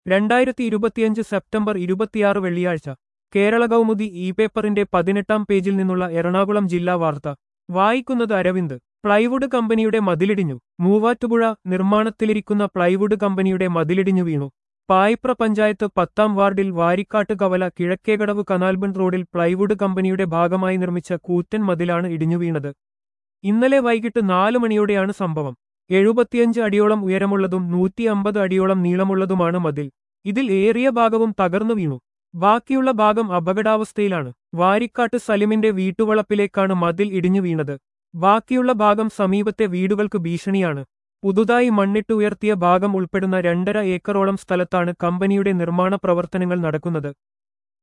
രണ്ടായിരത്തി ഇരുപത്തിയഞ്ച് സെപ്റ്റംബർ ഇരുപത്തിയാറ് വെള്ളിയാഴ്ച കേരള കൗമുദി ഇ പേപ്പറിന്റെ പതിനെട്ടാം പേജിൽ നിന്നുള്ള എറണാകുളം ജില്ലാ വാർത്ത വായിക്കുന്നത് അരവിന്ദ് പ്ലൈവുഡ് കമ്പനിയുടെ മതിലിടിഞ്ഞു മൂവാറ്റുപുഴ നിർമ്മാണത്തിലിരിക്കുന്ന പ്ലൈവുഡ് കമ്പനിയുടെ മതിലിടിഞ്ഞു വീണു പായിപ്ര പഞ്ചായത്ത് പത്താം വാർഡിൽ വാരിക്കാട്ട് കവല കിഴക്കേകടവ് കനാൽബൺ റോഡിൽ പ്ലൈവുഡ് കമ്പനിയുടെ ഭാഗമായി നിർമ്മിച്ച കൂറ്റൻ മതിലാണ് ഇടിഞ്ഞു വീണത് ഇന്നലെ വൈകിട്ട് നാലു മണിയോടെയാണ് സംഭവം എഴുപത്തിയഞ്ച് അടിയോളം ഉയരമുള്ളതും നൂറ്റി അമ്പത് അടിയോളം നീളമുള്ളതുമാണ് മതിൽ ഇതിൽ ഏറിയ ഭാഗവും തകർന്നു വീണു ബാക്കിയുള്ള ഭാഗം അപകടാവസ്ഥയിലാണ് വാരിക്കാട്ട് സലിമിന്റെ വീട്ടുവളപ്പിലേക്കാണ് മതിൽ ഇടിഞ്ഞു വീണത് ബാക്കിയുള്ള ഭാഗം സമീപത്തെ വീടുകൾക്ക് ഭീഷണിയാണ് പുതുതായി മണ്ണിട്ട് ഉയർത്തിയ ഭാഗം ഉൾപ്പെടുന്ന രണ്ടര ഏക്കറോളം സ്ഥലത്താണ് കമ്പനിയുടെ നിർമ്മാണ പ്രവർത്തനങ്ങൾ നടക്കുന്നത്